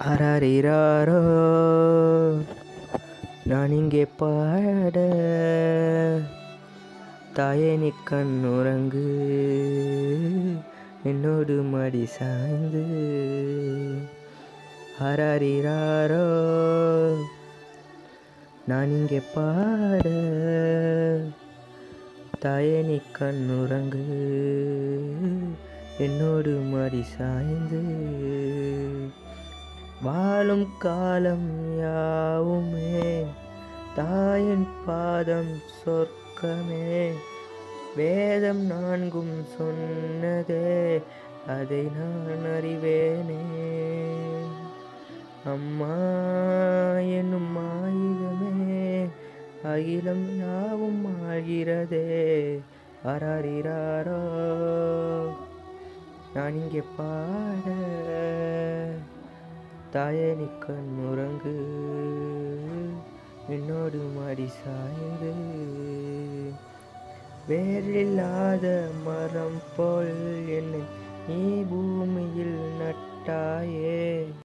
அரரிராரோ நான் இங்கே பாட தாயே நீ கண்ணுறங்கு என்னோடு மடி சாய்ந்து அரரிராரோ நான் இங்கே பாட தாயே நீ கண்ணுறங்கு என்னோடு மடி சாய்ந்து வாழும் காலம் யாவுமே தாயின் பாதம் சொர்க்கமே வேதம் நான்கும் சொன்னதே அதை நான் அறிவேனே அம்மா என்னும் ஆயுதமே அகிலம் யாவும் ஆகிறதே அராரிராரோ நான் இங்கே பாட தாயே நீ கண்ணுறங்கு என்னோடு மாடி சாய்ந்து வேறில்லாத மரம் போல் என்னை நீ பூமியில் நட்டாயே